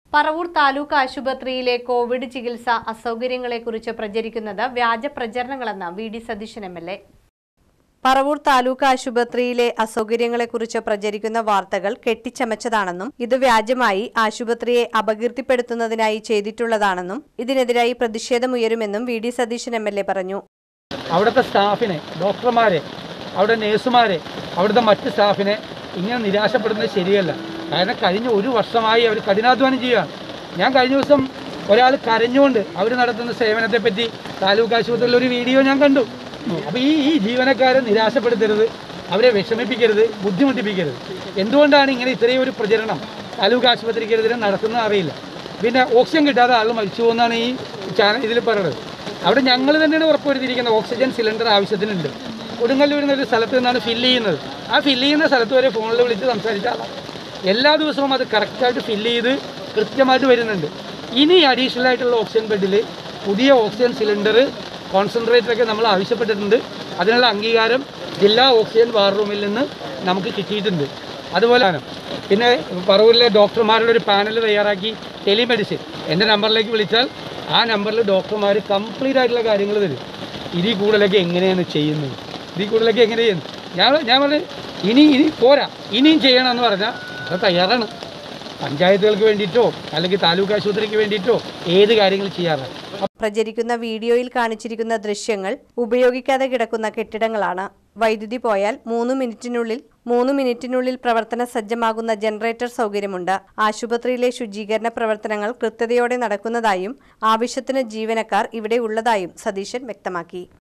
പറവൂർ താലൂക്ക് ആശുപത്രിയിലെ കോവിഡ് ചികിത്സാ അസൗകര്യങ്ങളെക്കുറിച്ച് പ്രചരിക്കുന്നത് വ്യാജ പ്രചരണങ്ങളെന്ന് V D Satheesan M L A Paravur taluk ആശുപത്രിയിലെ അസൗകര്യങ്ങളെക്കുറിച്ച് പ്രചരിക്കുന്ന വാർത്തകൾ കെട്ടിച്ചമച്ചതാണെന്നും ഇത് വ്യാജമായി ആശുപത്രിയെ അപകീർത്തിപ്പെടുത്തുന്നതിനായി ചെയ്തിട്ടുള്ളതാണെന്നും ഇതിനെതിരായി പ്രതിഷേധമുയരുമെന്നും V D Satheesan M L A പറഞ്ഞു അവിടുത്തെ സ്റ്റാഫിനെ ഡോക്ടർമാരെ അവിടെ നേഴ്സുമാരെ അവിടുത്തെ മറ്റ് സ്റ്റാഫിനെ ഇങ്ങനെ നിരാശപ്പെടുന്നത് ശരിയല്ല കാരണം കഴിഞ്ഞ ഒരു വർഷമായി അവർ കഠിനാധ്വാനം ചെയ്യുകയാണ് ഞാൻ കഴിഞ്ഞ ദിവസം ഒരാൾ കരഞ്ഞുകൊണ്ട് അവർ നടത്തുന്ന സേവനത്തെപ്പറ്റി താലൂക്ക് ആശുപത്രിയിൽ ഒരു വീഡിയോ ഞാൻ കണ്ടു അപ്പോൾ ഈ ഈ ജീവനക്കാരെ നിരാശപ്പെടുത്തരുത് അവരെ വിഷമിപ്പിക്കരുത് ബുദ്ധിമുട്ടിപ്പിക്കരുത് എന്തുകൊണ്ടാണ് ഇങ്ങനെ ഇത്രയും ഒരു പ്രചരണം താലൂക്ക് ആശുപത്രിക്കെതിരെ നടക്കുന്നത് അറിയില്ല പിന്നെ ഓക്സിജൻ കിട്ടാതെ ആൾ മരിച്ചു പോകുന്നതാണ് ഈ ചാനൽ ഇതിൽ പറയുന്നത് അവിടെ ഞങ്ങൾ തന്നെയാണ് ഉറപ്പുവരുത്തിയിരിക്കുന്നത് ഓക്സിജൻ സിലിണ്ടർ ആവശ്യത്തിനുണ്ട് കൊടുങ്ങല്ലൂരിൽ നിന്ന് ഒരു സ്ഥലത്ത് നിന്നാണ് ഫില്ല് ചെയ്യുന്നത് ആ ഫില്ല് ചെയ്യുന്ന സ്ഥലത്ത് വരെ ഫോണിൽ വിളിച്ച് സംസാരിച്ചാലാണ് എല്ലാ ദിവസവും അത് കറക്റ്റായിട്ട് ഫില്ല് ചെയ്ത് കൃത്യമായിട്ട് വരുന്നുണ്ട് ഇനി അഡീഷണൽ ആയിട്ടുള്ള ഓക്സിജൻ ബെഡിൽ പുതിയ ഓക്സിജൻ സിലിണ്ടർ കോൺസെൻട്രേറ്ററൊക്കെ നമ്മൾ ആവശ്യപ്പെട്ടിട്ടുണ്ട് അതിനുള്ള അംഗീകാരം ജില്ലാ ഓക്സിജൻ വാർ റൂമിൽ നിന്ന് നമുക്ക് കിട്ടിയിട്ടുണ്ട് അതുപോലെയാണ് പിന്നെ പറവൂരിലെ ഡോക്ടർമാരുടെ ഒരു പാനൽ തയ്യാറാക്കി ടെലിമെഡിസിൻ എൻ്റെ നമ്പറിലേക്ക് വിളിച്ചാൽ ആ നമ്പറിൽ ഡോക്ടർമാർ കംപ്ലീറ്റ് ആയിട്ടുള്ള കാര്യങ്ങൾ തരും ഇതിൽ കൂടുതലൊക്കെ എങ്ങനെയാണ് ചെയ്യുന്നത് ഇതിൽ കൂടുതലൊക്കെ എങ്ങനെ ചെയ്യുന്നു ഞാൻ ഞാൻ പറഞ്ഞു ഇനി ഇനി പോരാ ഇനിയും ചെയ്യണമെന്ന് പറഞ്ഞാൽ അത് തയ്യാറാണ് പഞ്ചായത്തുകൾക്ക് വേണ്ടിയിട്ടോ അല്ലെങ്കിൽ താലൂക്ക് ആശുപത്രിക്ക് വേണ്ടിയിട്ടോ ഏത് കാര്യങ്ങൾ ചെയ്യാറാണ് പ്രചരിക്കുന്ന വീഡിയോയിൽ കാണിച്ചിരിക്കുന്ന ദൃശ്യങ്ങൾ ഉപയോഗിക്കാതെ കിടക്കുന്ന കെട്ടിടങ്ങളാണ് വൈദ്യുതി പോയാൽ മൂന്ന് മിനിറ്റിനുള്ളിൽ മൂന്ന് മിനിറ്റിനുള്ളിൽ പ്രവർത്തന സജ്ജമാകുന്ന ജനറേറ്റർ സൗകര്യമുണ്ട് ആശുപത്രിയിലെ ശുചീകരണ പ്രവർത്തനങ്ങൾ കൃത്യതയോടെ നടക്കുന്നതായും ആവശ്യത്തിന് ജീവനക്കാർ ഇവിടെ ഉള്ളതായും സതീശൻ വ്യക്തമാക്കി